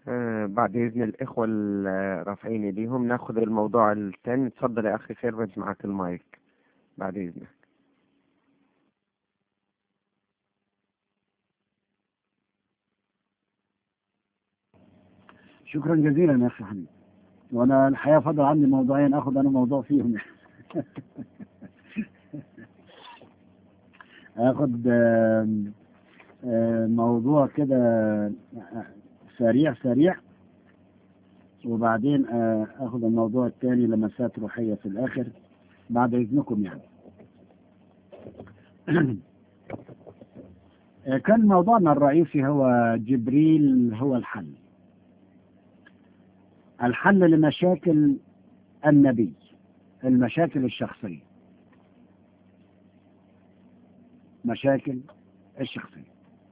آه، بعد إذن الإخوة الرافعين ايديهم ناخذ الموضوع الثاني تفضل يا أخي سيرفنت معك المايك بعد إذنك شكرا جزيلا يا أخي حميد وأنا الحقيقة فضل عندي موضوعين أخذ أنا موضوع فيهم أخذ آم، آم، موضوع كده سريع سريع وبعدين آه، اخذ الموضوع الثاني لمسات روحيه في الاخر بعد اذنكم يعني آه، كان موضوعنا الرئيسي هو جبريل هو الحل الحل لمشاكل النبي المشاكل الشخصيه مشاكل الشخصيه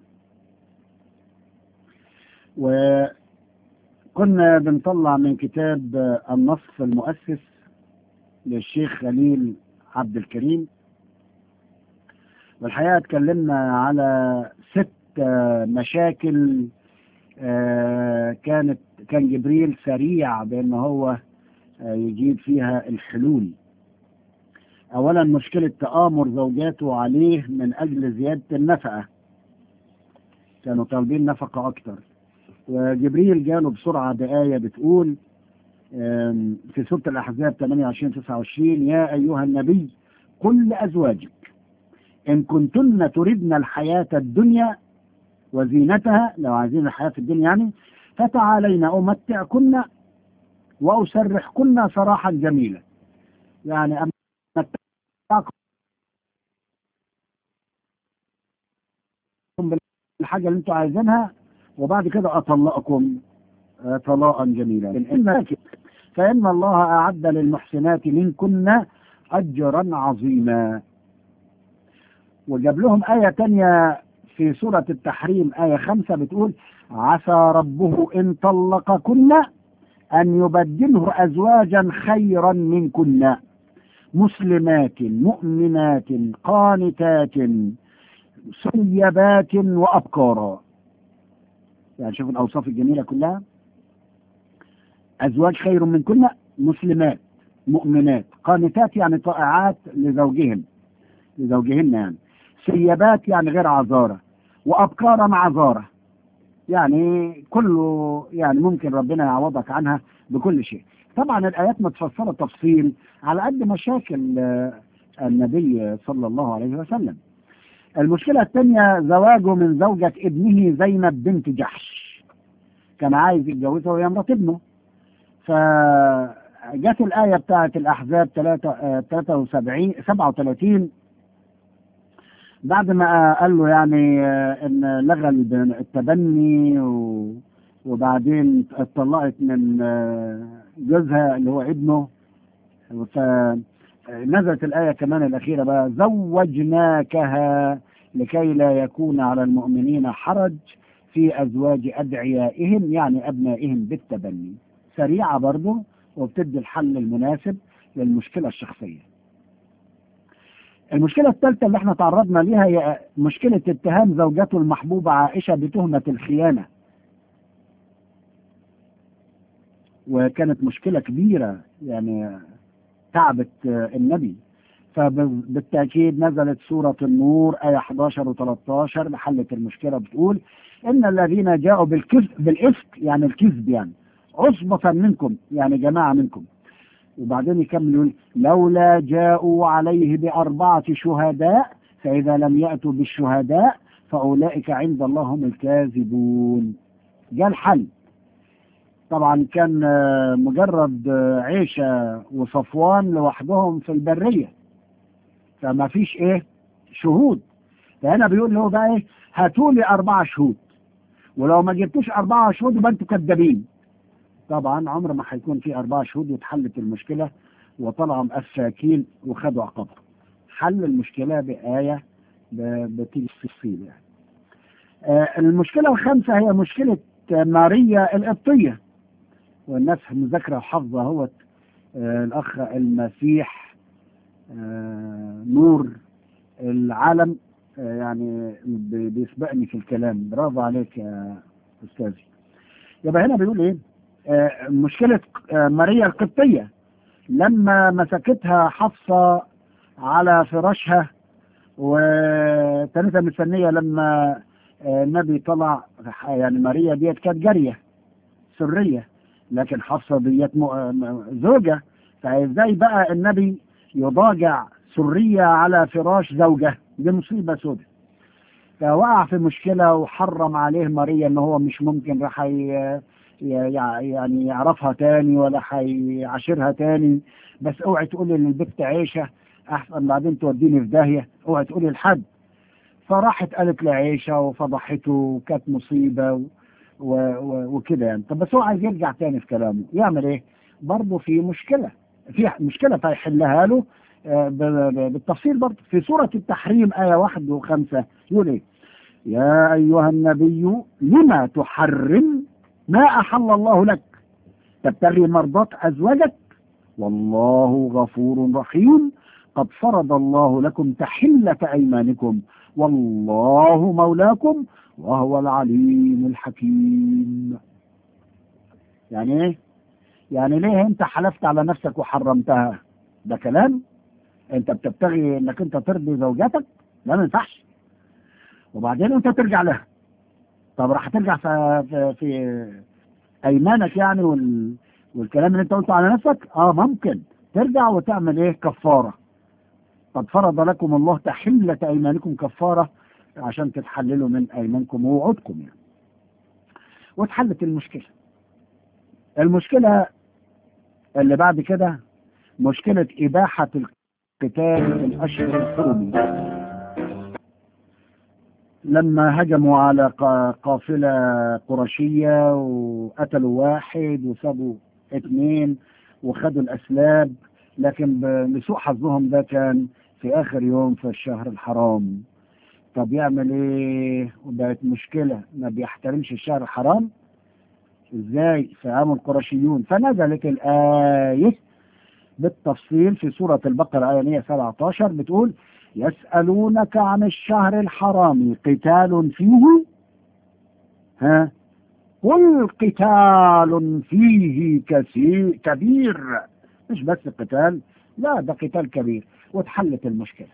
وكنا بنطلع من كتاب النص المؤسس للشيخ خليل عبد الكريم والحقيقة اتكلمنا على ست مشاكل آه، كانت كان جبريل سريع بأن هو آه، يجيب فيها الحلول أولا مشكلة تآمر زوجاته عليه من أجل زيادة النفقة كانوا طالبين نفقة أكتر وجبريل جاله بسرعة بآية بتقول آم، في سورة الأحزاب 28 29 يا أيها النبي قل لأزواجك إن كنتن تردن الحياة الدنيا وزينتها لو عايزين الحياة الدنيا يعني فتعالين أمتعكن وأسرحكن سراحا جميلا يعني أمتعكم بالحاجة اللي أنتم عايزينها وبعد كده أطلقكم آه، طلاقا جميلا إن فإن الله أعد للمحسنات منكن أجرا عظيما وجاب لهم آية تانية في سورة التحريم آية خمسة بتقول عسى ربه إن طلقكن أن يبدله أزواجا خيرا منكن مسلمات مؤمنات قانتات سيبات وأبكارا يعني شوف الأوصاف الجميلة كلها أزواج خير منكن مسلمات مؤمنات قانتات يعني طائعات لزوجهم لزوجهن يعني سيبات يعني غير عذارة وأبكارا عذارة يعني كله يعني ممكن ربنا يعوضك عنها بكل شيء طبعا الآيات متفصلة تفصيل على قد مشاكل آه، النبي صلى الله عليه وسلم المشكلة الثانية زواجه من زوجة ابنه زينب بنت جحش كان عايز يتجوزها وهي مرات ابنه فجت الآية بتاعت الأحزاب 73 37 بعد ما قال له يعني آه، ان لغى الب- التبني و... وبعدين اتطلقت من آه، جوزها اللي هو ابنه فنزلت الآية كمان الأخيرة بقى زوجناكها لكي لا يكون على المؤمنين حرج في أزواج أدعيائهم يعني أبنائهم بالتبني سريعة برضه وبتدي الحل المناسب للمشكلة الشخصية المشكلة الثالثة اللي احنا تعرضنا ليها هي مشكلة اتهام زوجته المحبوبة عائشة بتهمة الخيانة وكانت مشكلة كبيرة يعني تعبت آه، النبي فبالتأكيد نزلت سورة النور آية 11 و 13 لحلت المشكلة بتقول إن الذين جاءوا بالكذب بالإفك يعني الكذب يعني عصبة منكم يعني جماعة منكم وبعدين يكمل يقول لولا جاءوا عليه بأربعة شهداء فإذا لم يأتوا بالشهداء فأولئك عند الله هم الكاذبون جاء الحل طبعا كان آه، مجرد آه، عيشة وصفوان لوحدهم في البرية فما فيش ايه شهود فهنا بيقول له بقى ايه هاتوا لي أربعة شهود ولو ما جبتوش أربعة شهود يبقى أنتوا كدابين طبعا عمر ما هيكون في أربعة شهود واتحلت المشكلة وطلعوا أفاكين وخدوا عقابهم حل المشكلة بآية ب- بتيجي في التفصيل يعني آه، المشكلة الخامسة هي مشكلة آه، ماريا القبطية والناس مذاكرة وحافظة هو الأخ المسيح آه، نور العالم آه، يعني ب- بيسبقني في الكلام برافو عليك يا أستاذي يبقى هنا بيقول ايه آه مشكلة آه ماريا القبطية لما مسكتها حفصة على فراشها وكانت مستنية لما آه النبي طلع يعني ماريا ديت كانت جارية سرية لكن حفصة ديت زوجة فازاي بقى النبي يضاجع سرية على فراش زوجة دي مصيبة سودة فوقع في مشكلة وحرم عليه ماريا ان هو مش ممكن راح يعني يعرفها تاني ولا هيعاشرها تاني بس اوعي تقولي للبت عيشة احسن بعدين توديني في داهية اوعي تقولي لحد فراحت قالت لعيشة وفضحته وكانت مصيبة و... و... و... وكده يعني طب بس هو عايز يرجع تاني في كلامه يعمل ايه برضه في مشكلة في مشكلة فيحلها له بالتفصيل برضه في سورة التحريم آية واحد وخمسة يقول إيه يا أيها النبي لما تحرم ما أحل الله لك تبتغي مرضات أزواجك والله غفور رحيم قد فرض الله لكم تحلة أيمانكم والله مولاكم وهو العليم الحكيم يعني ايه يعني ليه انت حلفت على نفسك وحرمتها ده كلام انت بتبتغي انك انت ترضي زوجتك لا ما ينفعش وبعدين انت ترجع لها طب راح ترجع في, في, في ايمانك يعني وال والكلام اللي انت قلته على نفسك اه ممكن ترجع وتعمل ايه كفاره قد فرض لكم الله تحلة ايمانكم كفاره عشان تتحللوا من ايمانكم ووعودكم يعني واتحلت المشكله المشكله اللي بعد كده مشكله اباحه القتال في الاشهر الحرم لما هجموا على قافلة قرشية وقتلوا واحد وسابوا اثنين وخدوا الأسلاب لكن لسوء حظهم ده كان في آخر يوم في الشهر الحرام طب يعمل ايه وبقت مشكلة ما بيحترمش الشهر الحرام ازاي فقاموا القرشيون فنزلت الآية بالتفصيل في سورة البقرة آية 117 بتقول يسألونك عن الشهر الحرام قتال فيه ها قل قتال فيه كثير كبير مش بس قتال لا ده قتال كبير واتحلت المشكلة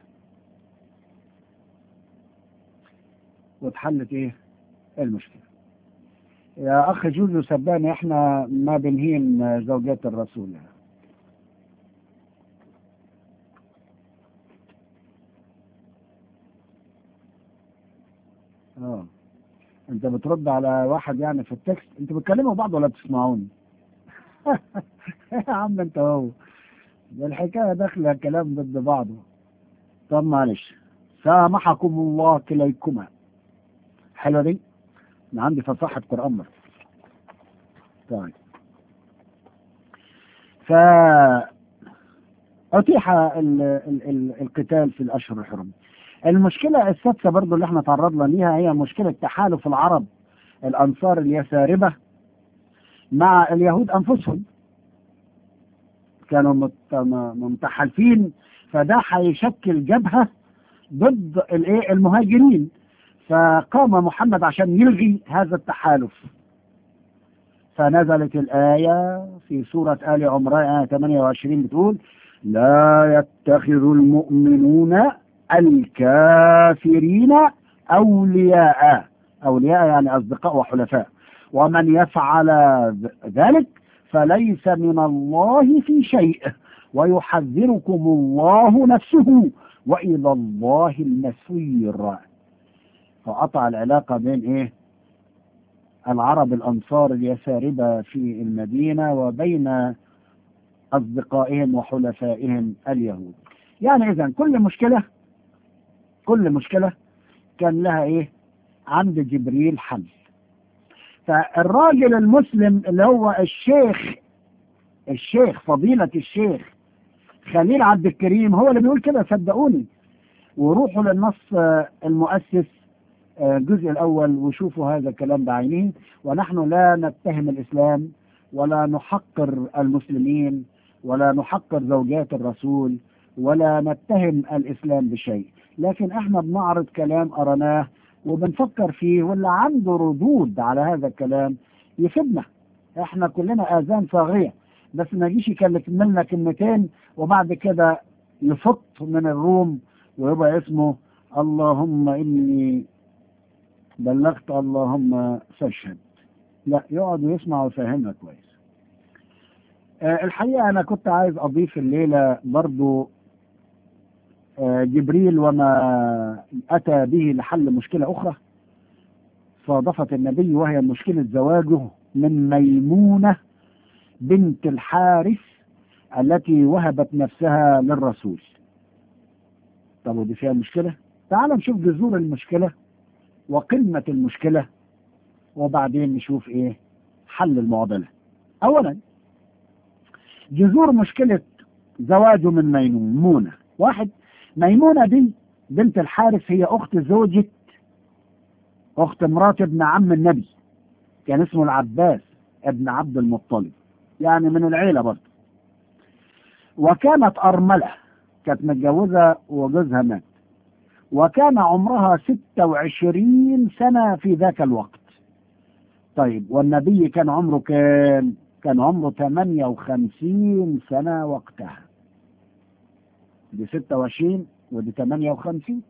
واتحلت ايه المشكلة يا اخ جوزو سباني احنا ما بنهين زوجات الرسول اه انت بترد على واحد يعني في التكست انتوا بتكلموا بعض ولا بتسمعوني يا عم انت هو ده الحكايه داخله كلام ضد بعضه طب معلش سامحكم الله كليكما حلوه دي انا عندي فصاحه قران مرة. طيب ف أتيح ال... ال... ال... القتال في الأشهر الحرم المشكلة السادسة برضو اللي احنا تعرضنا ليها هي مشكلة تحالف العرب الأنصار اليساربة مع اليهود أنفسهم كانوا متحالفين فده هيشكل جبهة ضد الايه المهاجرين فقام محمد عشان يلغي هذا التحالف فنزلت الآية في سورة آل عمران آية 28 بتقول لا يتخذ المؤمنون الكافرين أولياء أولياء يعني أصدقاء وحلفاء ومن يفعل ذلك فليس من الله في شيء ويحذركم الله نفسه وإلى الله المسير فقطع العلاقة بين إيه العرب الأنصار اليساربة في المدينة وبين أصدقائهم وحلفائهم اليهود يعني إذا كل مشكلة كل مشكلة كان لها ايه عند جبريل حل فالراجل المسلم اللي هو الشيخ الشيخ فضيلة الشيخ خليل عبد الكريم هو اللي بيقول كده صدقوني وروحوا للنص المؤسس الجزء الأول وشوفوا هذا الكلام بعينه ونحن لا نتهم الإسلام ولا نحقر المسلمين ولا نحقر زوجات الرسول ولا نتهم الإسلام بشيء لكن احنا بنعرض كلام قرناه وبنفكر فيه واللي عنده ردود على هذا الكلام يفيدنا احنا كلنا اذان صاغيه بس ما يجيش يكلمنا كلمتين وبعد كده يفط من الروم ويبقى اسمه اللهم اني بلغت اللهم فاشهد لا يقعد ويسمع ويفهمنا كويس آه الحقيقه انا كنت عايز اضيف الليله برضو آه جبريل وما اتى به لحل مشكله اخرى صادفت النبي وهي مشكله زواجه من ميمونه بنت الحارث التي وهبت نفسها للرسول طب ودي فيها مشكلة تعال نشوف جذور المشكلة وقمة المشكلة وبعدين نشوف ايه حل المعضلة اولا جذور مشكلة زواجه من ميمونة واحد ميمونة دي بنت الحارث هي اخت زوجة اخت مرات ابن عم النبي كان اسمه العباس ابن عبد المطلب يعني من العيلة برضه وكانت أرملة كانت متجوزة وجوزها مات وكان عمرها ستة وعشرين سنة في ذاك الوقت طيب والنبي كان عمره كام كان عمره ثمانية وخمسين سنة وقتها دي ستة وعشرين ودي ثمانية وخمسين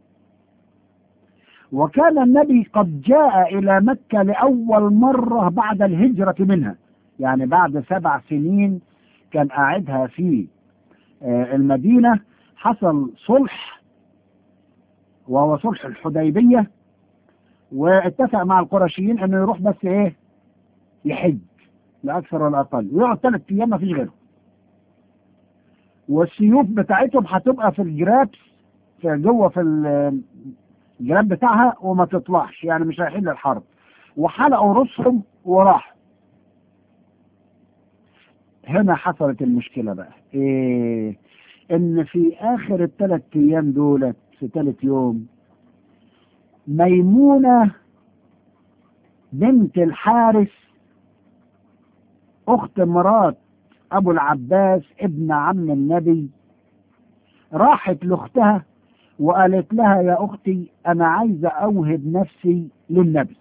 وكان النبي قد جاء إلى مكة لأول مرة بعد الهجرة منها يعني بعد سبع سنين كان قاعدها في المدينة حصل صلح وهو صلح الحديبية واتفق مع القرشيين انه يروح بس ايه يحج لا اكثر ولا اقل ويقعد ثلاث ايام ما فيش غيره والسيوف بتاعتهم هتبقى في الجرابس في جوه في الجراب بتاعها وما تطلعش يعني مش رايحين للحرب وحلقوا رؤوسهم وراحوا هنا حصلت المشكلة بقى إيه إن في آخر الثلاث أيام دولت في ثالث يوم ميمونة بنت الحارث أخت مرات أبو العباس ابن عم النبي راحت لأختها وقالت لها يا أختي أنا عايزة أوهب نفسي للنبي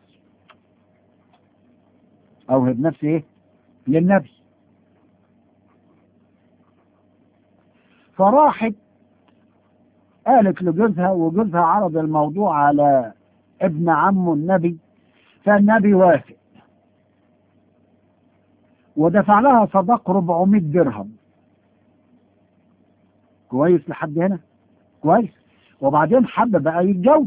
أوهب نفسي إيه؟ للنبي فراحت قالت لجوزها وجوزها عرض الموضوع على ابن عمه النبي فالنبي وافق ودفع لها صداق 400 درهم كويس لحد هنا كويس وبعدين حب بقى يتجوز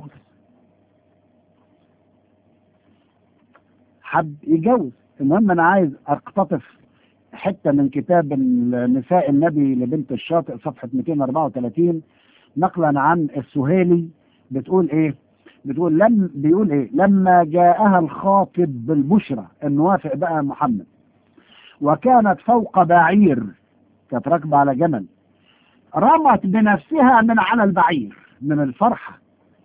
حب يتجوز المهم انا عايز اقتطف حته من كتاب نساء النبي لبنت الشاطئ صفحه 234 نقلا عن السهيلي بتقول ايه بتقول لم بيقول ايه لما جاءها الخاطب بالبشرى انه وافق بقى محمد وكانت فوق بعير كانت راكبه على جمل رمت بنفسها من على البعير من الفرحه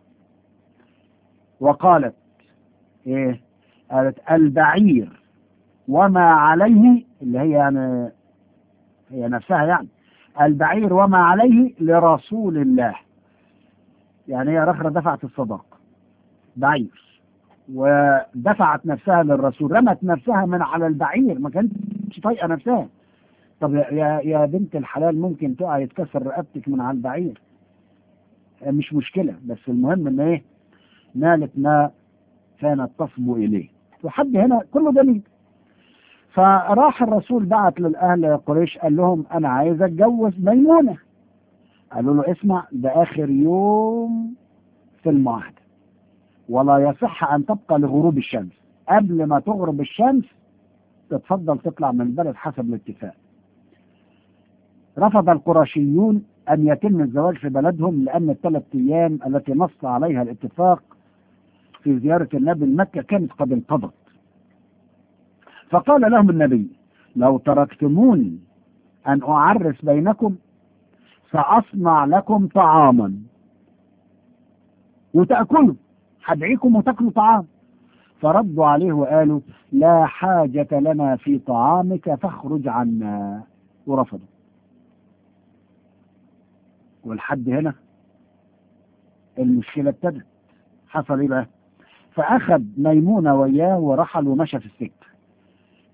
وقالت ايه قالت البعير وما عليه اللي هي يعني هي نفسها يعني البعير وما عليه لرسول الله يعني هي رخرة دفعت الصداق بعير ودفعت نفسها للرسول رمت نفسها من على البعير ما كانتش طايقه نفسها طب يا يا بنت الحلال ممكن تقع يتكسر رقبتك من على البعير مش مشكله بس المهم ان ايه نالت ما كانت تصبو اليه وحد هنا كله جميل فراح الرسول بعت للاهل قريش قال لهم انا عايز اتجوز ميمونه قالوا له اسمع ده اخر يوم في المعاهده ولا يصح ان تبقى لغروب الشمس قبل ما تغرب الشمس تتفضل تطلع من البلد حسب الاتفاق رفض القرشيون ان يتم الزواج في بلدهم لان الثلاث ايام التي نص عليها الاتفاق في زياره النبي لمكه كانت قد انقضت فقال لهم النبي لو تركتموني ان اعرس بينكم ساصنع لكم طعاما وتاكلوا هدعيكم وتاكلوا طعام فردوا عليه وقالوا لا حاجة لنا في طعامك فاخرج عنا ورفضوا والحد هنا المشكلة ابتدت حصل ايه بقى فأخذ ميمونة وياه ورحل ومشى في السكة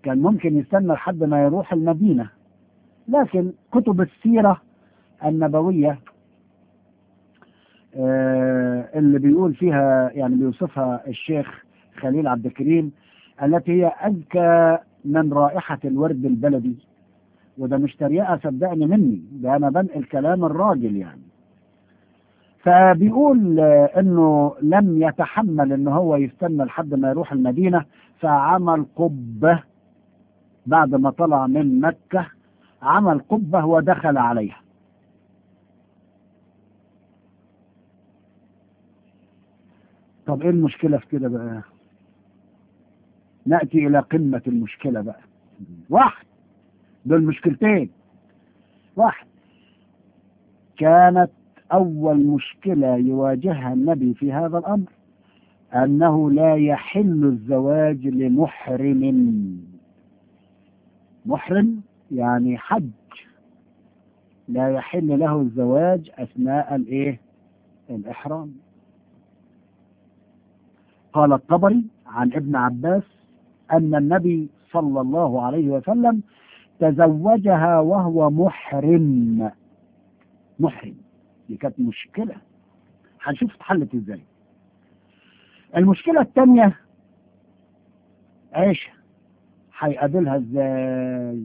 كان ممكن يستنى لحد ما يروح المدينة لكن كتب السيرة النبوية آه، اللي بيقول فيها يعني بيوصفها الشيخ خليل عبد الكريم التي هي أذكى من رائحة الورد البلدي وده مش تريقة صدقني مني ده أنا بنقل كلام الراجل يعني فبيقول آه، انه لم يتحمل ان هو يستنى لحد ما يروح المدينة فعمل قبة بعد ما طلع من مكة عمل قبة ودخل عليها طب ايه المشكلة في كده بقى نأتي الى قمة المشكلة بقى واحد دول مشكلتين واحد كانت أول مشكلة يواجهها النبي في هذا الأمر أنه لا يحل الزواج لمحرم محرم يعني حج لا يحل له الزواج أثناء الإيه؟ الإحرام قال الطبري عن ابن عباس أن النبي صلى الله عليه وسلم تزوجها وهو محرم محرم دي كانت مشكلة هنشوف اتحلت ازاي المشكلة الثانية عيشة هيقابلها ازاي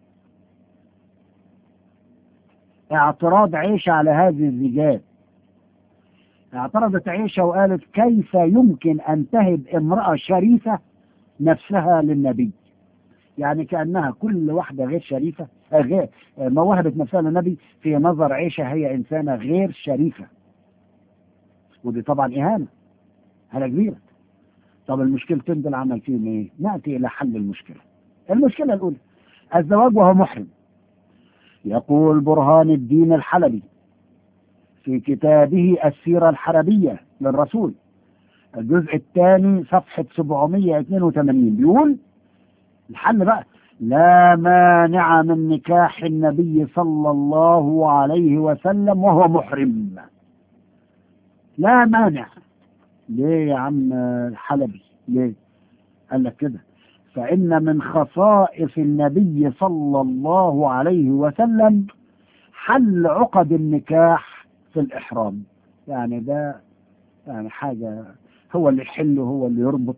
اعتراض عيشة على هذه الزيجات اعترضت عيشة وقالت كيف يمكن أن تهب امرأة شريفة نفسها للنبي يعني كأنها كل واحدة غير شريفة آه، غير آه، ما وهبت نفسها للنبي في نظر عيشة هي إنسانة غير شريفة ودي طبعا إهانة هلا كبيرة طب المشكلتين دول عمل فيهم إيه؟ نأتي إلى حل المشكلة المشكلة الأولى الزواج وهو محرم يقول برهان الدين الحلبي في كتابه السيرة الحربية للرسول الجزء الثاني صفحة 782 بيقول الحل بقى لا مانع من نكاح النبي صلى الله عليه وسلم وهو محرم لا مانع ليه يا عم الحلبي ليه قال لك كده فإن من خصائص النبي صلى الله عليه وسلم حل عقد النكاح في الإحرام يعني ده يعني حاجة هو اللي يحل وهو اللي يربط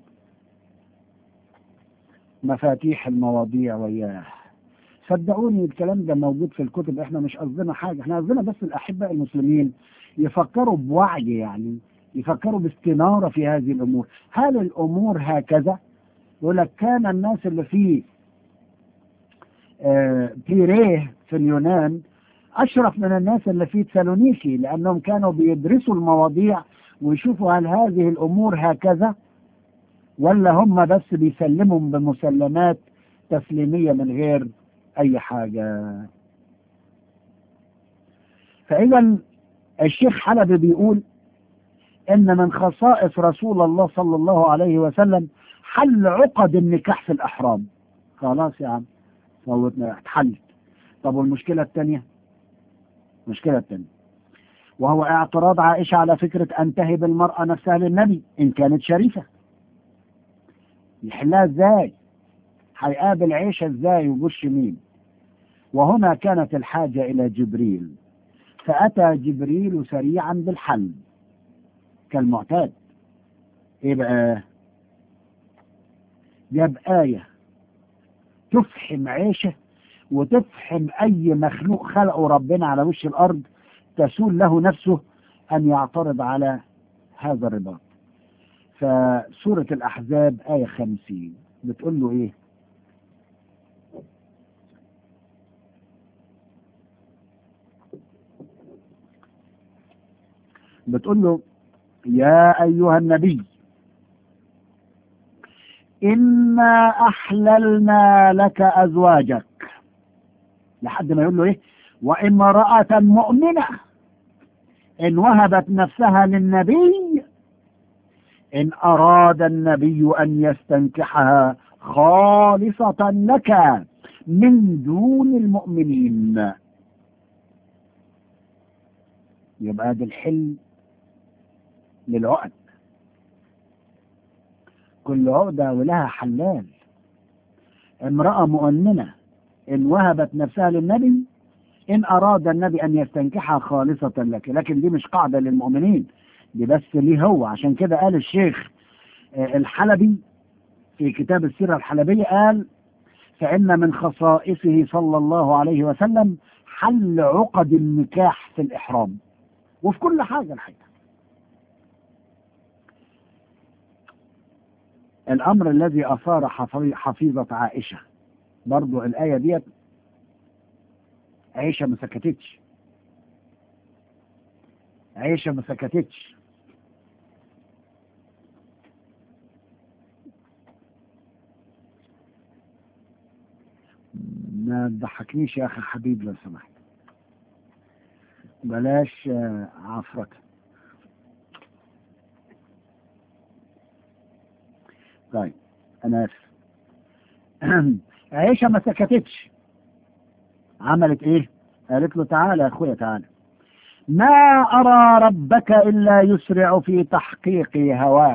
مفاتيح المواضيع وياه صدقوني الكلام ده موجود في الكتب احنا مش قصدنا حاجة احنا قصدنا بس الأحباء المسلمين يفكروا بوعي يعني يفكروا باستنارة في هذه الأمور هل الأمور هكذا يقول لك كان الناس اللي في آه بيريه في اليونان أشرف من الناس اللي في تسالونيكي لأنهم كانوا بيدرسوا المواضيع ويشوفوا هل هذه الأمور هكذا ولا هم بس بيسلموا بمسلمات تسليمية من غير أي حاجة فإذا الشيخ حلبي بيقول إن من خصائص رسول الله صلى الله عليه وسلم حل عقد النكاح في الأحرام خلاص يا عم فوتنا اتحلت طب والمشكلة الثانية المشكلة الثانية وهو اعتراض عائشة على فكرة أن تهب المرأة نفسها للنبي إن كانت شريفة يحلها ازاي هيقابل عيشة ازاي وجوش مين وهنا كانت الحاجة إلى جبريل فأتى جبريل سريعا بالحل كالمعتاد إيه بقى جاب آية تفحم عيشة وتفحم أي مخلوق خلقه ربنا على وش الأرض تسول له نفسه أن يعترض على هذا الرباط فسورة الأحزاب آية خمسين بتقول له إيه بتقول له يا أيها النبي إنا أحللنا لك أزواجك لحد ما يقول له إيه وامرأة مؤمنة إن وهبت نفسها للنبي إن أراد النبي أن يستنكحها خالصة لك من دون المؤمنين يبقى ده الحل للعقد كل عقدة ولها حلال امرأة مؤمنة إن وهبت نفسها للنبي إن أراد النبي أن يستنكحها خالصة لك لكن دي مش قاعدة للمؤمنين دي بس ليه هو عشان كده قال الشيخ آه، الحلبي في كتاب السيرة الحلبية قال فإن من خصائصه صلى الله عليه وسلم حل عقد النكاح في الإحرام وفي كل حاجة الحقيقة الأمر الذي أثار حفي- حفيظة عائشة برضو الآية ديت عائشة ما سكتتش عائشة ما سكتتش ما تضحكنيش يا أخي حبيب لو سمحت بلاش آه، عفركة طيب أنا آسف عائشة ما سكتتش عملت إيه؟ قالت له تعالى يا أخويا تعالى ما أرى ربك إلا يسرع في تحقيق هواك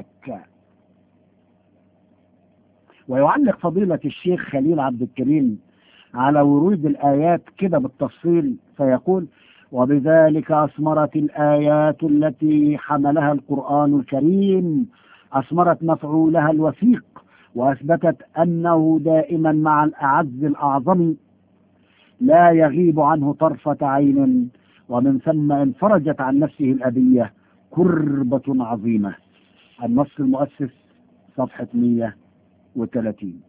ويعلق فضيلة الشيخ خليل عبد الكريم على ورود الآيات كده بالتفصيل فيقول وبذلك أثمرت الآيات التي حملها القرآن الكريم أثمرت مفعولها الوثيق وأثبتت أنه دائما مع الأعز الأعظم لا يغيب عنه طرفة عين ومن ثم انفرجت عن نفسه الأبية كربة عظيمة النص المؤسس صفحة 130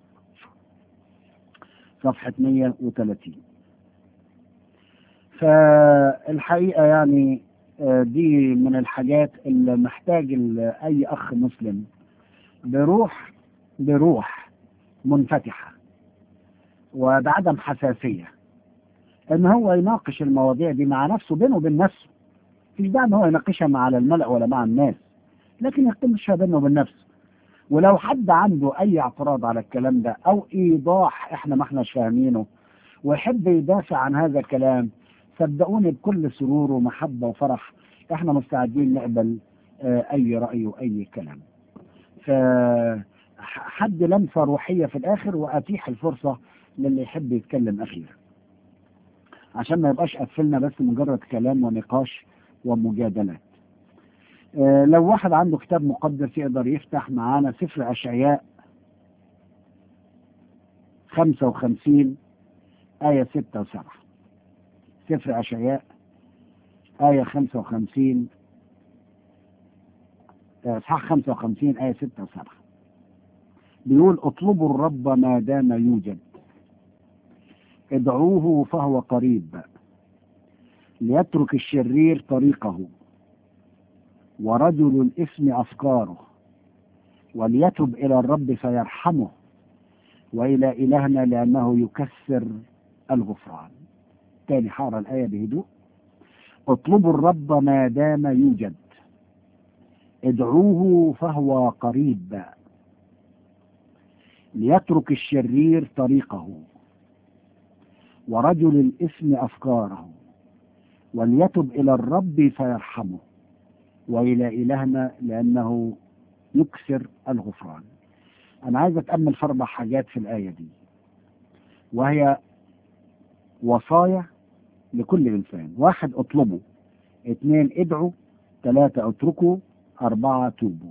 صفحة 130 فالحقيقة يعني آه، دي من الحاجات اللي محتاج ال- أي أخ مسلم بروح بروح منفتحة وبعدم حساسية ان هو يناقش المواضيع دي مع نفسه بينه وبين نفسه مفيش داعي ان هو يناقشها مع على الملأ ولا مع الناس لكن يناقشها بينه وبين نفسه ولو حد عنده اي اعتراض على الكلام ده او ايضاح احنا ما احناش فاهمينه ويحب يدافع عن هذا الكلام صدقوني بكل سرور ومحبة وفرح احنا مستعدين نقبل آه، اي رأي واي كلام فحد لمسة روحية في الاخر واتيح الفرصة للي يحب يتكلم اخيرا عشان ما يبقاش قفلنا بس مجرد كلام ونقاش ومجادلات آه، لو واحد عنده كتاب مقدس يقدر يفتح معانا سفر أشعياء 55 آية 6 و7 سفر أشعياء آية 55 آه، إصحاح 55 آية 6 و7 بيقول اطلبوا الرب ما دام يوجد ادعوه فهو قريب ليترك الشرير طريقه ورجل الإثم أفكاره وليتب إلى الرب فيرحمه وإلى إلهنا لأنه يكسر الغفران تاني حارة الآية بهدوء اطلبوا الرب ما دام يوجد ادعوه فهو قريب ليترك الشرير طريقه ورجل الإثم أفكاره وليتب إلى الرب فيرحمه وإلى إلهنا لأنه يكسر الغفران أنا عايز أتأمل في أربع حاجات في الآية دي وهي وصايا لكل إنسان واحد اطلبوا اثنين ادعوا ثلاثة اتركوا أربعة توبوا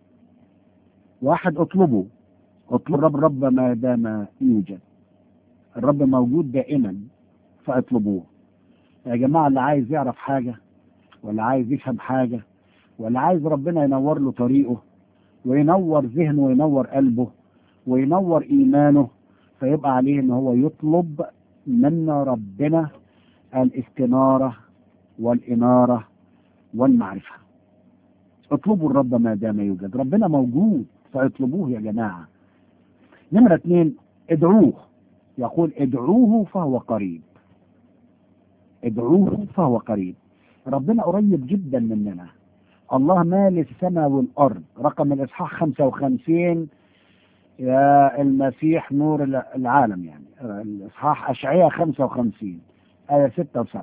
واحد اطلبوا اطلب الرب رب ما دام يوجد الرب موجود دائما فاطلبوه يا جماعة اللي عايز يعرف حاجة ولا عايز يفهم حاجة ولا عايز ربنا ينور له طريقه وينور ذهنه وينور قلبه وينور إيمانه فيبقى عليه إن هو يطلب من ربنا الاستنارة والإنارة والمعرفة اطلبوا الرب ما دام يوجد ربنا موجود فاطلبوه يا جماعة نمرة اثنين ادعوه يقول ادعوه فهو قريب ادعوه فهو قريب ربنا قريب جدا مننا الله مال السماء والأرض رقم الإصحاح 55 يا المسيح نور العالم يعني الإصحاح أشعية 55 آية 6 و7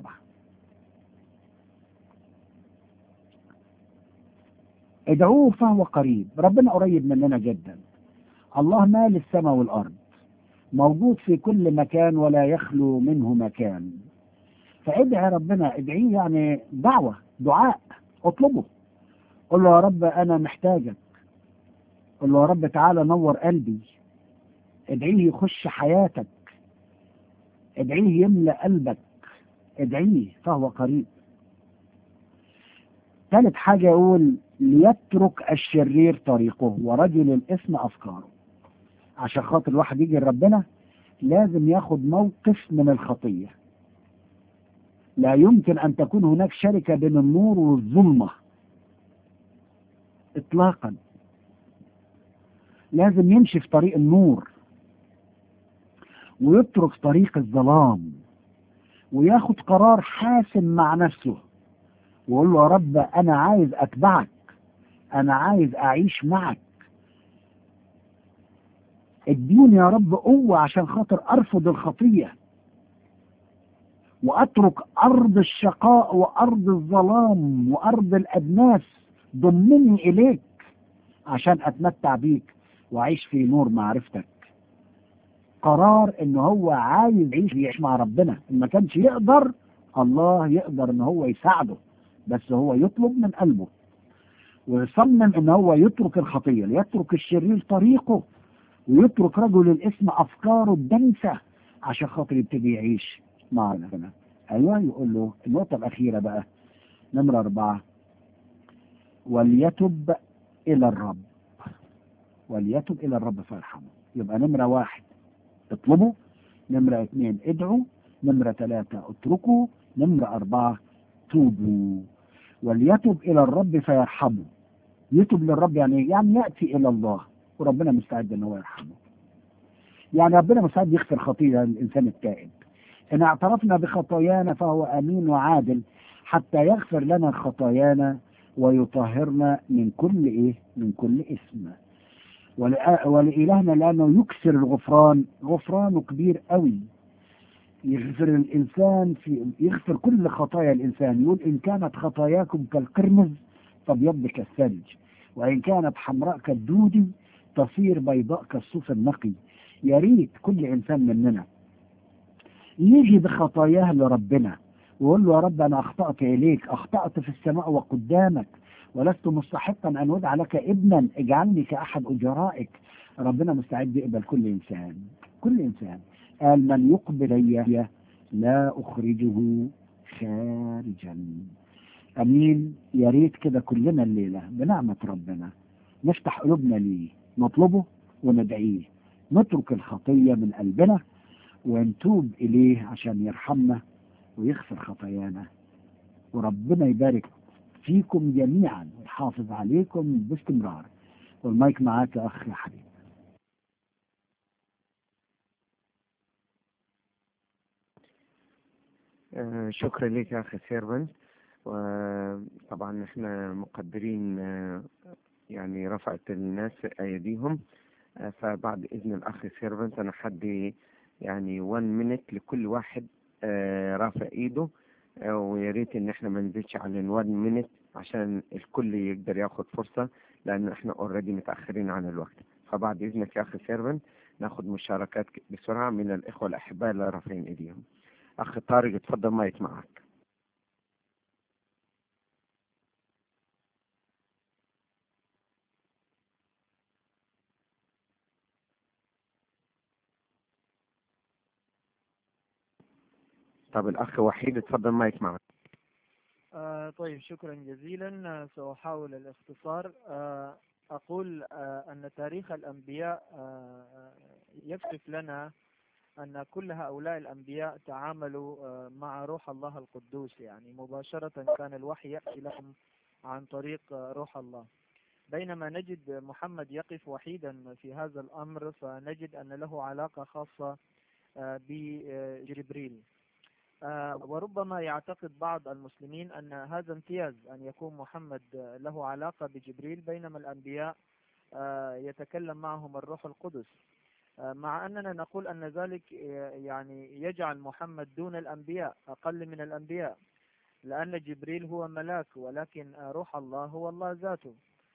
ادعوه فهو قريب ربنا قريب مننا جدا الله مال السماء والأرض موجود في كل مكان ولا يخلو منه مكان فادعي ربنا ادعيه يعني دعوة دعاء اطلبه قل له يا رب انا محتاجك قل له يا رب تعالى نور قلبي ادعيه يخش حياتك ادعيه يملأ قلبك ادعيه فهو قريب ثالث حاجة يقول ليترك الشرير طريقه ورجل الإثم أفكاره عشان خاطر الواحد يجي لربنا لازم ياخد موقف من الخطية لا يمكن أن تكون هناك شركة بين النور والظلمة إطلاقا لازم يمشي في طريق النور ويترك طريق الظلام وياخد قرار حاسم مع نفسه ويقول له يا رب أنا عايز أتبعك أنا عايز أعيش معك اديني يا رب قوة عشان خاطر أرفض الخطية وأترك أرض الشقاء وأرض الظلام وأرض الأدناس ضمني إليك عشان أتمتع بيك وأعيش في نور معرفتك قرار إن هو عايز يعيش يعيش مع ربنا إن ما كانش يقدر الله يقدر إن هو يساعده بس هو يطلب من قلبه ويصمم إن هو يترك الخطية ليترك الشرير طريقه ويترك رجل الاسم افكاره الدنسه عشان خاطر يبتدي يعيش مع ربنا ايوه يقول له النقطه الاخيره بقى نمره اربعه وليتب الى الرب وليتب الى الرب فيرحمه يبقى نمره واحد اطلبوا نمره اثنين ادعوا نمره ثلاثه اتركوا نمره اربعه توبوا وليتب الى الرب فيرحمه يتب للرب يعني يعني ياتي الى الله وربنا مستعد ان هو يرحمه يعني ربنا مستعد يغفر خطيئة الانسان التائب ان اعترفنا بخطايانا فهو امين وعادل حتى يغفر لنا خطايانا ويطهرنا من كل ايه من كل اسم ولأ- ولإلهنا لأنه يكسر الغفران غفرانه كبير قوي يغفر الإنسان في يغفر كل خطايا الإنسان يقول إن كانت خطاياكم كالقرمز فابيض كالثلج وإن كانت حمراء كالدودي تصير بيضاء كالصوف النقي يا ريت كل انسان مننا يجي بخطاياه لربنا ويقول له يا رب انا اخطات اليك اخطات في السماء وقدامك ولست مستحقا ان ادعى لك ابنا اجعلني كاحد اجرائك ربنا مستعد يقبل كل انسان كل انسان قال من يقبل الي لا اخرجه خارجا امين يا ريت كده كلنا الليله بنعمه ربنا نفتح قلوبنا ليه نطلبه وندعيه نترك الخطية من قلبنا ونتوب إليه عشان يرحمنا ويغفر خطايانا وربنا يبارك فيكم جميعا ويحافظ عليكم باستمرار والمايك معاك يا أخ يا حبيبي آه، شكرا لك يا أخي سيرفنت وطبعا احنا مقدرين آه، يعني رفعت الناس أيديهم آه، فبعد إذن الأخ سيرفنت أنا حدي يعني 1 مينت لكل واحد آه، رافع إيده آه، ويا ريت إن احنا ما نزيدش عن 1 مينت عشان الكل يقدر ياخد فرصة لأن احنا اوريدي متأخرين عن الوقت فبعد إذنك يا أخي سيرفنت ناخد مشاركات بسرعة من الإخوة الأحباء اللي رافعين إيديهم أخ طارق اتفضل مايك معك طب الأخ وحيد اتفضل مايك معك آه طيب شكرا جزيلا آه، سأحاول الاختصار آه أقول آه أن تاريخ الأنبياء آه يكشف لنا أن كل هؤلاء الأنبياء تعاملوا آه مع روح الله القدوس يعني مباشرة كان الوحي يأتي لهم عن طريق آه روح الله بينما نجد محمد يقف وحيدا في هذا الأمر فنجد أن له علاقة خاصة آه بجبريل آه، وربما يعتقد بعض المسلمين أن هذا امتياز أن يكون محمد آه، له علاقة بجبريل بينما الأنبياء آه، يتكلم معهم الروح القدس آه، مع أننا نقول أن ذلك آه، يعني يجعل محمد دون الأنبياء أقل من الأنبياء لأن جبريل هو ملاك ولكن آه، روح الله هو الله ذاته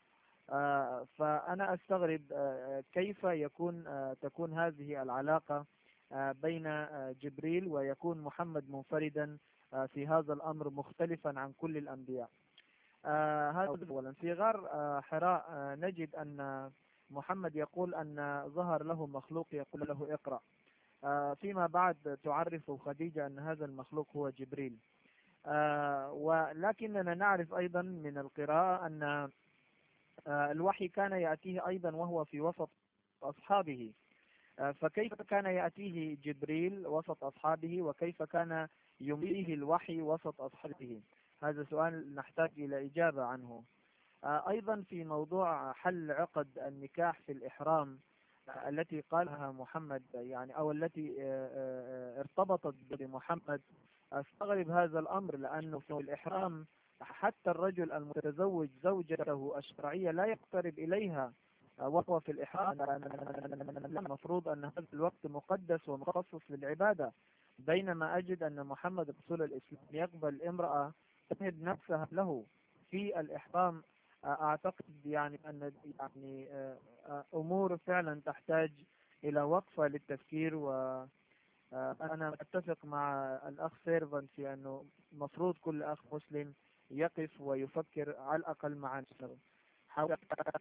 آه، فأنا أستغرب آه، كيف يكون آه، تكون هذه العلاقة آه، بين آه، جبريل ويكون محمد منفردا آه، في هذا الأمر مختلفا عن كل الأنبياء آه، هذا أولا في غار آه، حراء آه، نجد أن محمد يقول أن ظهر له مخلوق يقول له اقرأ آه، فيما بعد تعرف خديجة أن هذا المخلوق هو جبريل آه، ولكننا نعرف أيضا من القراءة أن آه، الوحي كان يأتيه أيضا وهو في وسط أصحابه آه، فكيف كان يأتيه جبريل وسط أصحابه وكيف كان يمليه الوحي وسط أصحابه هذا سؤال نحتاج إلى إجابة عنه آه، أيضا في موضوع حل عقد النكاح في الإحرام آه، التي قالها محمد يعني أو التي آه، آه، آه، ارتبطت بمحمد أستغرب هذا الأمر لأنه في الإحرام حتى الرجل المتزوج زوجته الشرعية لا يقترب إليها آه، وهو في الإحرام لأن المفروض أن هذا الوقت مقدس ومخصص للعبادة بينما أجد أن محمد رسول الإسلام يقبل امرأة تهب نفسها له في الإحرام آه، أعتقد يعني أن يعني آه، آه، أمور فعلا تحتاج إلى وقفة للتفكير و آه، أنا أتفق مع الأخ سيرفن في أنه مفروض كل أخ مسلم يقف ويفكر على الأقل مع نفسه حاول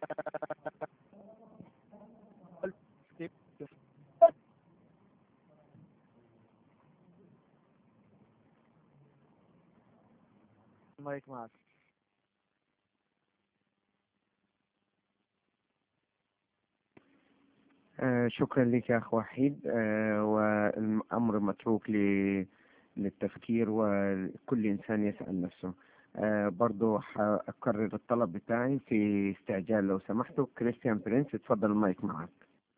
المايك معك آه، شكرا لك يا أخ وحيد آه، والأمر متروك ل- للتفكير وكل إنسان يسأل نفسه آه، برضو هأكرر الطلب بتاعي في استعجال لو سمحتوا كريستيان برينس اتفضل المايك معك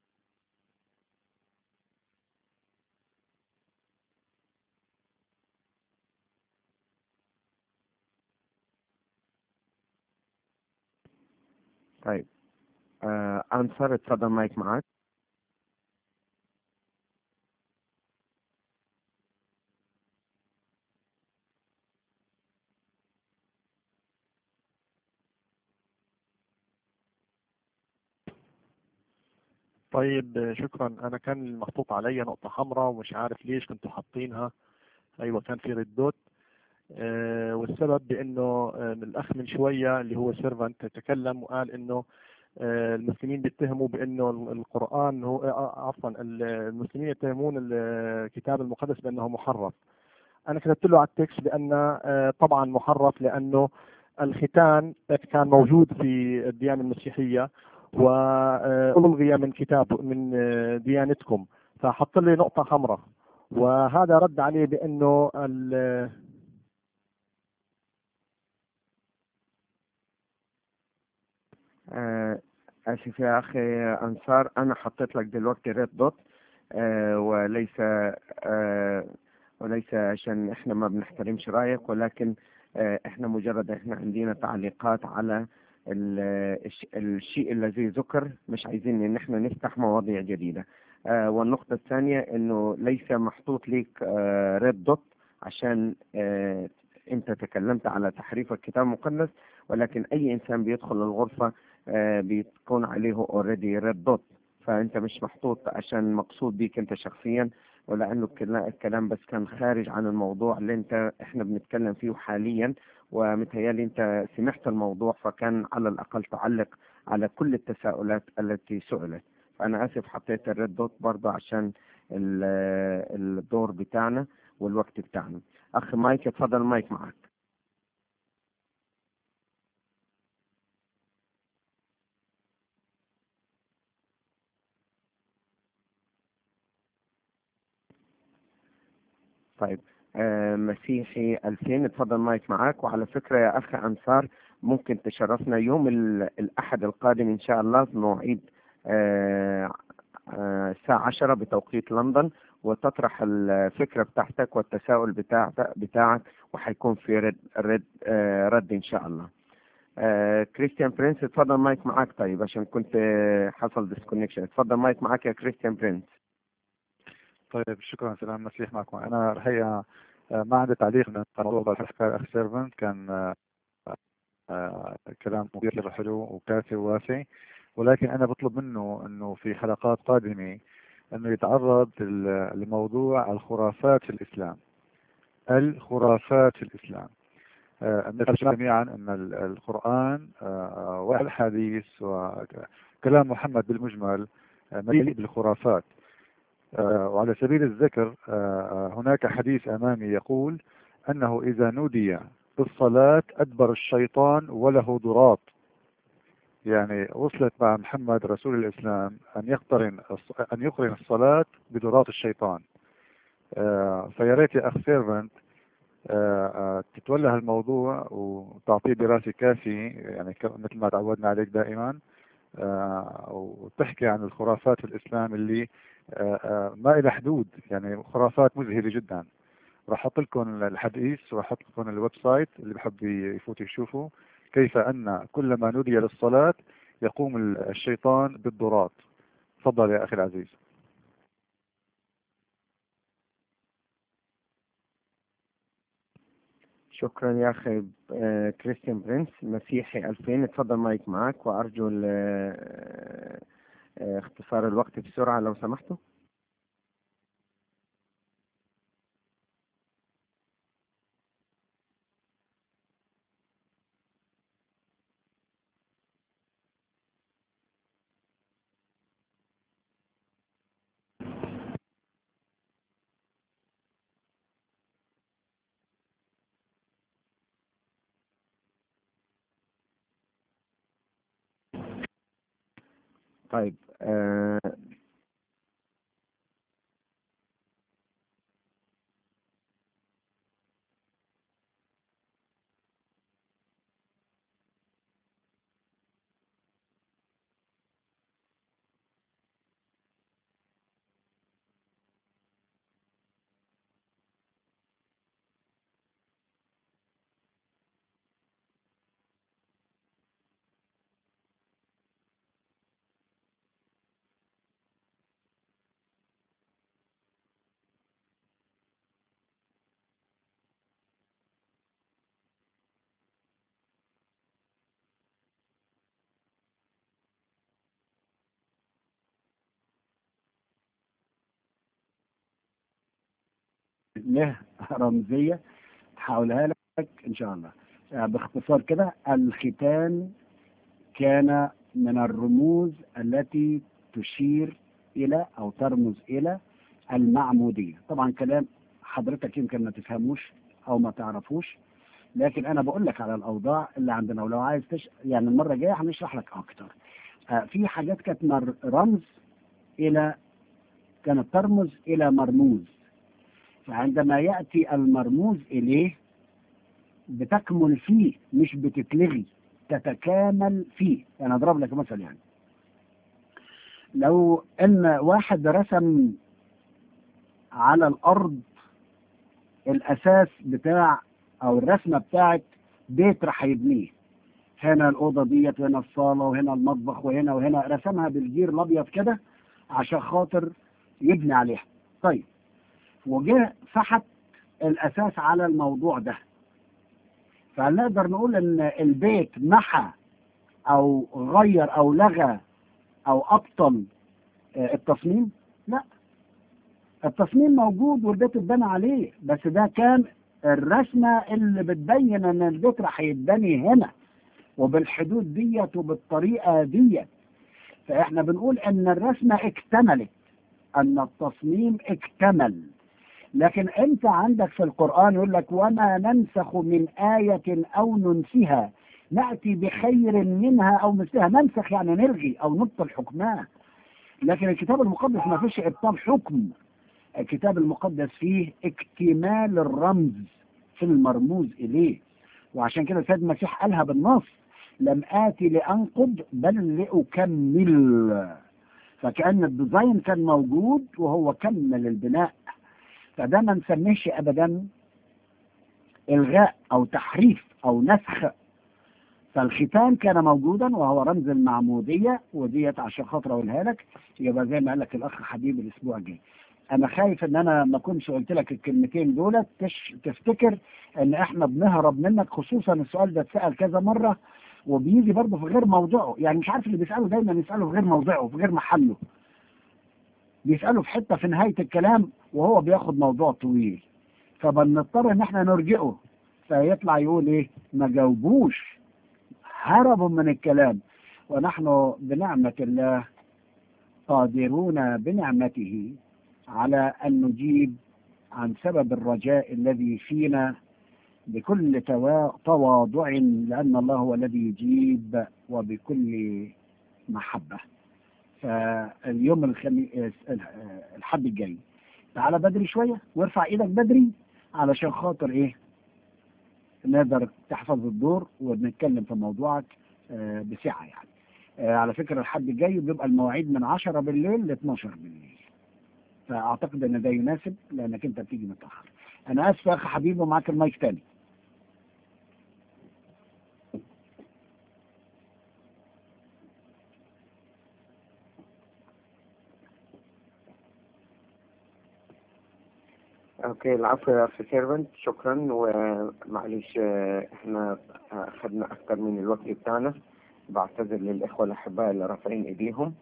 طيب آه، أنصر اتفضل المايك معك طيب شكرا انا كان محطوط علي نقطة حمراء ومش عارف ليش كنتوا حاطينها ايوه كان في ريد دوت آه والسبب بانه آه الاخ من شوية اللي هو سيرفنت تكلم وقال انه آه المسلمين بيتهموا بانه القرآن هو آه عفوا المسلمين يتهمون الكتاب المقدس بانه محرف انا كتبت له على التكست بان آه طبعا محرف لانه الختان كان موجود في الديانة المسيحية وألغي من كتاب من ديانتكم فحط لي نقطة حمراء وهذا رد عليه بأنه ال- آه، آسف يا أخي أنصار أنا حطيت لك دلوقتي ريد دوت آه، وليس آه، وليس عشان إحنا ما بنحترمش رأيك ولكن آه، إحنا مجرد إحنا عندنا تعليقات على ال- الش- الشيء الذي ذكر مش عايزين إن إحنا نفتح مواضيع جديدة آه، والنقطة الثانية إنه ليس محطوط ليك ريد دوت عشان آه، أنت تكلمت على تحريف الكتاب المقدس ولكن أي إنسان بيدخل الغرفة آه، بيكون عليه اوريدي ريد دوت فانت مش محطوط عشان مقصود بيك انت شخصيا ولانه الكلا- الكلام بس كان خارج عن الموضوع اللي انت احنا بنتكلم فيه حاليا ومتهيألي انت سمعت الموضوع فكان على الاقل تعلق على كل التساؤلات التي سئلت فانا اسف حطيت الريد دوت برضه عشان ال- الدور بتاعنا والوقت بتاعنا اخ مايك اتفضل مايك معك طيب آه مسيحي 2000 اتفضل مايك معاك وعلى فكرة يا أخ أنصار ممكن تشرفنا يوم ال- الأحد القادم إن شاء الله في موعيد آه آه الساعة 10 بتوقيت لندن وتطرح الفكرة بتاعتك والتساؤل بتاعتك بتاعك وحيكون في رد رد, آه رد إن شاء الله آه كريستيان برينس اتفضل مايك معاك طيب عشان كنت آه، حصل ديسكونكشن اتفضل مايك معاك يا كريستيان برينس طيب شكرا سلام المسيح معكم انا الحقيقه آه، ما عندي تعليق من الموضوع اللي حكى الاخ سيرفنت كان آه، آه، كلام كثير حلو وكافي وواسع ولكن أنا بطلب منه أنه في حلقات قادمة أنه يتعرض ل- لموضوع الخرافات في الإسلام الخرافات في الإسلام آه، نعلم جميعا أن ال- القرآن آه، والحديث وكلام محمد بالمجمل آه، مليء بالخرافات آه، وعلى سبيل الذكر آه، هناك حديث أمامي يقول أنه إذا نودي بالصلاة أدبر الشيطان وله ضراط يعني وصلت مع محمد رسول الإسلام أن يقترن الص- أن يقرن الصلاة بضراط الشيطان آه، فيا ريت يا أخ سيرفنت آه، آه، تتولى هالموضوع وتعطيه دراسة كافية يعني ك- مثل ما تعودنا عليك دائما آه، وتحكي عن الخرافات في الإسلام اللي آه، آه، ما إلى حدود يعني خرافات مذهلة جدا راح احط لكم الحديث وراح احط لكم الويب سايت اللي بحب يفوت يشوفوا كيف ان كلما نودي للصلاة يقوم ال- الشيطان بالضراط تفضل يا اخي العزيز شكرا يا أخي آه، كريستيان برنس مسيحي 2000 اتفضل مايك معك وأرجو ال- آه، آه، اختصار الوقت بسرعة لو سمحتوا طيب آه، له رمزية هقولها لك إن شاء الله آه، باختصار كده الختان كان من الرموز التي تشير إلى أو ترمز إلى المعمودية طبعا كلام حضرتك يمكن ما تفهموش أو ما تعرفوش لكن أنا بقول لك على الأوضاع اللي عندنا ولو عايز تش... يعني المرة الجاية هنشرح لك أكتر آه، في حاجات كانت مر... رمز إلى كانت ترمز إلى مرموز فعندما يأتي المرموز إليه بتكمل فيه مش بتتلغي تتكامل فيه أنا أضرب لك مثل يعني لو أن واحد رسم على الأرض الأساس بتاع أو الرسمة بتاعت بيت راح يبنيه هنا الأوضة ديت وهنا الصالة وهنا المطبخ وهنا وهنا رسمها بالجير الأبيض كده عشان خاطر يبني عليها طيب وجه فحت الأساس على الموضوع ده فنقدر نقول ان البيت محى او غير او لغى او ابطل آه، التصميم لا التصميم موجود والبيت اتبنى عليه بس ده كان الرسمه اللي بتبين ان البيت راح يتبني هنا وبالحدود ديت وبالطريقه ديت فاحنا بنقول ان الرسمه اكتملت ان التصميم اكتمل لكن انت عندك في القرآن يقول لك وما ننسخ من آية أو ننسها نأتي بخير منها أو مثلها ننسخ يعني نلغي أو نبطل حكمها لكن الكتاب المقدس ما فيش إبطال حكم الكتاب المقدس فيه اكتمال الرمز في المرموز إليه وعشان كده سيد المسيح قالها بالنص لم آتي لأنقض بل لأكمل فكأن الديزاين كان موجود وهو كمل البناء فده ما نسميهش ابدا الغاء او تحريف او نسخ فالختان كان موجودا وهو رمز المعموديه وديت عشان خاطر اقولها لك يبقى زي ما قال لك الاخ حبيب الاسبوع الجاي انا خايف ان انا ما كنتش قلت لك الكلمتين دول تش... تفتكر ان احنا بنهرب منك خصوصا السؤال ده اتسال كذا مره وبيجي برضه في غير موضعه يعني مش عارف اللي بيسأله دايما يسأله في غير موضعه في غير محله بيسأله في حتة في نهاية الكلام وهو بياخد موضوع طويل فبنضطر ان احنا نرجعه فيطلع يقول ايه ما جاوبوش هربوا من الكلام ونحن بنعمة الله قادرون بنعمته على أن نجيب عن سبب الرجاء الذي فينا بكل توا- تواضع لأن الله هو الذي يجيب وبكل محبة فاليوم الخميس الحد الجاي تعالى بدري شوية وارفع ايدك بدري علشان خاطر ايه نقدر تحفظ الدور ونتكلم في موضوعك آه، بسعة يعني آه، على فكرة الحد الجاي بيبقى المواعيد من 10 بالليل ل 12 بالليل فأعتقد إن ده يناسب لأنك أنت بتيجي متأخر أنا آسف يا أخ حبيبي ومعاك المايك تاني اوكي العفو يا اخي سيرفنت شكرا ومعلش آه، احنا اخذنا اكثر من الوقت بتاعنا بعتذر للاخوه الاحباء اللي رافعين ايديهم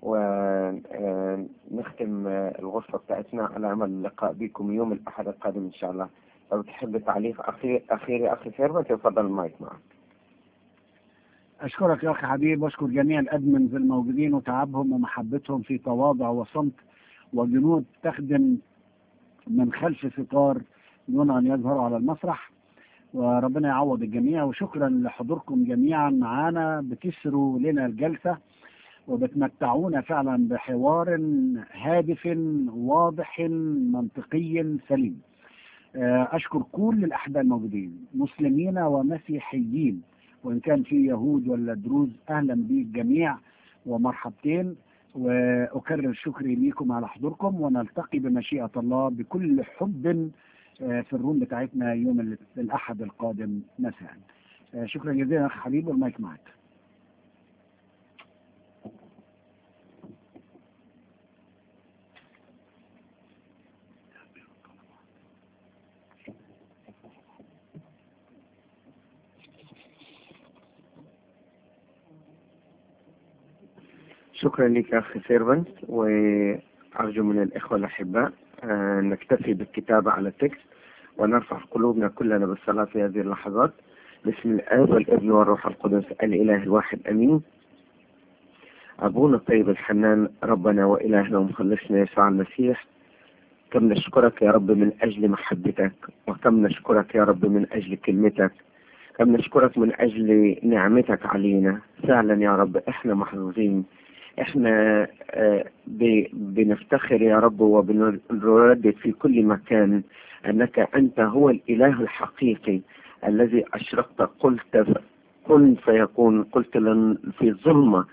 ونختم الغرفه بتاعتنا على امل اللقاء بكم يوم الاحد القادم ان شاء الله لو تحب تعليق اخير اخير يا اخي سيرفنت تفضل المايك معك أشكرك يا أخي حبيب وأشكر جميع الأدمنز الموجودين وتعبهم ومحبتهم في تواضع وصمت وجنود تخدم من خلف ستار دون أن يظهروا على المسرح وربنا يعوض الجميع وشكرا لحضوركم جميعا معانا بتسروا لنا الجلسة وبتمتعونا فعلا بحوار هادف واضح منطقي سليم آه، أشكر كل الأحباء الموجودين مسلمين ومسيحيين وإن كان في يهود ولا دروز أهلا بالجميع ومرحبتين وأكرر شكري ليكم على حضوركم ونلتقي بمشيئة الله بكل حب آه، في الروم بتاعتنا يوم ال- الأحد القادم مساء آه، شكرا جزيلا أخ حبيب والمايك معك شكرا لك يا اخي سيرفنت وارجو من الاخوه الاحباء آه، نكتفي بالكتابه على التكست ونرفع قلوبنا كلنا بالصلاه في هذه اللحظات باسم الاب والابن والروح القدس الاله الواحد امين ابونا الطيب الحنان ربنا والهنا ومخلصنا يسوع المسيح كم نشكرك يا رب من اجل محبتك وكم نشكرك يا رب من اجل كلمتك كم نشكرك من اجل نعمتك علينا فعلا يا رب احنا محظوظين احنا آه، ب- بنفتخر يا رب وبنردد في كل مكان انك انت هو الاله الحقيقي الذي اشرقت قلت ف- كن فيكون قلت لن في الظلمه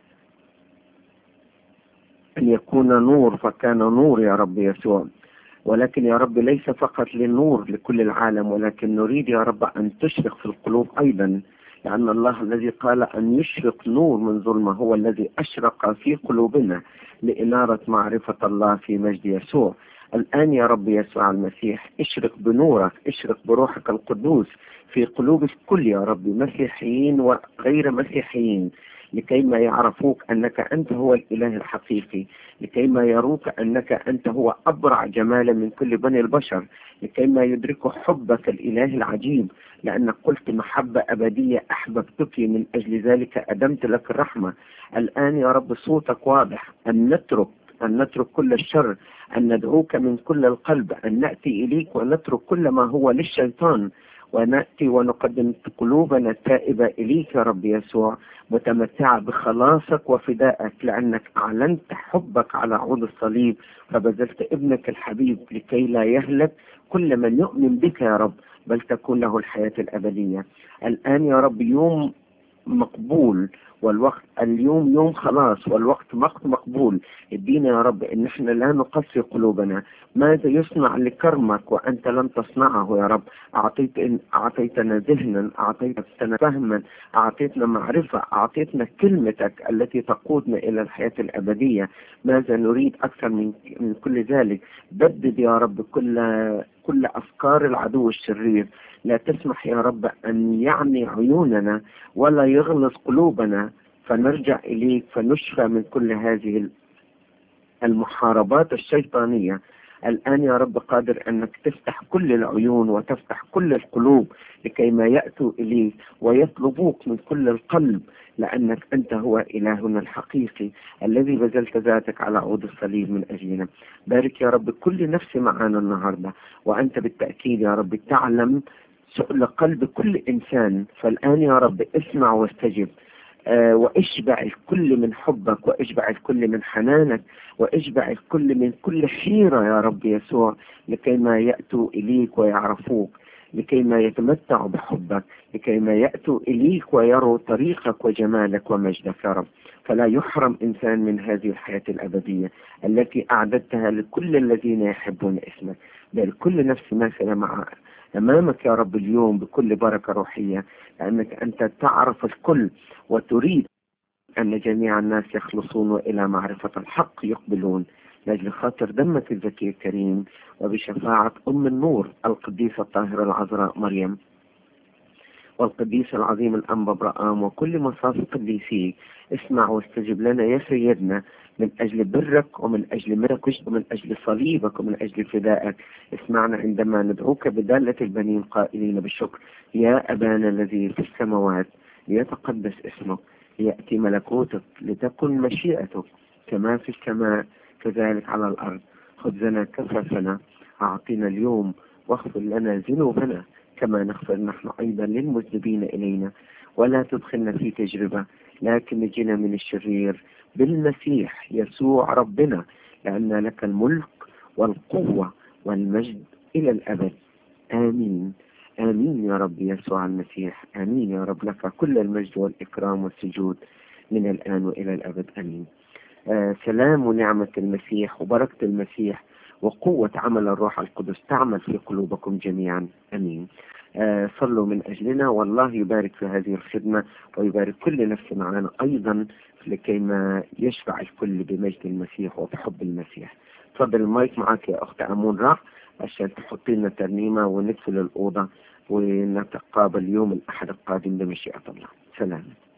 ان يكون نور فكان نور يا رب يسوع ولكن يا رب ليس فقط للنور لكل العالم ولكن نريد يا رب ان تشرق في القلوب ايضا لأن الله الذي قال أن يشرق نور من ظلمة هو الذي أشرق في قلوبنا لإنارة معرفة الله في مجد يسوع الآن يا رب يسوع المسيح اشرق بنورك اشرق بروحك القدوس في قلوب الكل يا رب مسيحيين وغير مسيحيين لكي ما يعرفوك أنك أنت هو الإله الحقيقي لكي ما يروك أنك أنت هو أبرع جمالا من كل بني البشر لكي ما يدركوا حبك الإله العجيب لأنك قلت محبة أبدية أحببتك من أجل ذلك أدمت لك الرحمة الآن يا رب صوتك واضح أن نترك أن نترك كل الشر أن ندعوك من كل القلب أن نأتي إليك ونترك كل ما هو للشيطان ونأتي ونقدم قلوبنا التائبة إليك يا رب يسوع متمتعة بخلاصك وفدائك لأنك أعلنت حبك على عود الصليب فبذلت ابنك الحبيب لكي لا يهلك كل من يؤمن بك يا رب بل تكون له الحياة الأبدية الآن يا رب يوم مقبول والوقت اليوم يوم خلاص والوقت وقت مقبول ادينا يا رب ان احنا لا نقسي قلوبنا ماذا يصنع لكرمك وانت لم تصنعه يا رب اعطيت إن اعطيتنا ذهنا اعطيتنا فهما اعطيتنا معرفة اعطيتنا كلمتك التي تقودنا الى الحياة الابدية ماذا نريد اكثر من من كل ذلك بدد يا رب كل كل افكار العدو الشرير لا تسمح يا رب ان يعمي عيوننا ولا يغلظ قلوبنا فنرجع اليك فنشفى من كل هذه المحاربات الشيطانية الآن يا رب قادر أنك تفتح كل العيون وتفتح كل القلوب لكي ما يأتوا إليك ويطلبوك من كل القلب لأنك أنت هو إلهنا الحقيقي الذي بذلت ذاتك على عود الصليب من أجلنا بارك يا رب كل نفس معانا النهاردة وأنت بالتأكيد يا رب تعلم سؤل قلب كل إنسان فالآن يا رب اسمع واستجب آه واشبع الكل من حبك واشبع الكل من حنانك واشبع الكل من كل حيرة يا رب يسوع لكي ما يأتوا إليك ويعرفوك لكي ما يتمتعوا بحبك لكي ما يأتوا إليك ويروا طريقك وجمالك ومجدك يا رب فلا يحرم إنسان من هذه الحياة الأبدية التي أعددتها لكل الذين يحبون اسمك بل كل نفس ماثلة مع أمامك يا رب اليوم بكل بركة روحية لأنك أنت تعرف الكل وتريد أن جميع الناس يخلصون وإلى معرفة الحق يقبلون لأجل خاطر دمك الزكي الكريم وبشفاعة أم النور القديسة الطاهرة العذراء مريم والقديس العظيم الأنبا برآم وكل مصاف قديسيك اسمع واستجب لنا يا سيدنا من أجل برك ومن أجل ملكك ومن أجل صليبك ومن أجل فدائك اسمعنا عندما ندعوك بدالة البنين قائلين بالشكر يا أبانا الذي في السماوات ليتقدس اسمك ليأتي ملكوتك لتكن مشيئتك كما في السماء كذلك على الأرض خبزنا كفافنا أعطينا اليوم واغفر لنا ذنوبنا كما نغفر نحن أيضا للمذنبين إلينا ولا تدخلنا في تجربة لكن نجينا من الشرير بالمسيح يسوع ربنا لأن لك الملك والقوة والمجد إلى الأبد آمين آمين يا رب يسوع المسيح آمين يا رب لك كل المجد والإكرام والسجود من الآن وإلى الأبد آمين آه سلام ونعمة المسيح وبركة المسيح وقوة عمل الروح القدس تعمل في قلوبكم جميعا أمين آه صلوا من أجلنا والله يبارك في هذه الخدمة ويبارك كل نفس معنا أيضا لكي ما يشفع الكل بمجد المسيح وبحب المسيح تفضل المايك معك يا أخت أمون راح عشان تحطي لنا ترنيمة وندخل الأوضة ونتقابل يوم الأحد القادم بمشيئة الله سلام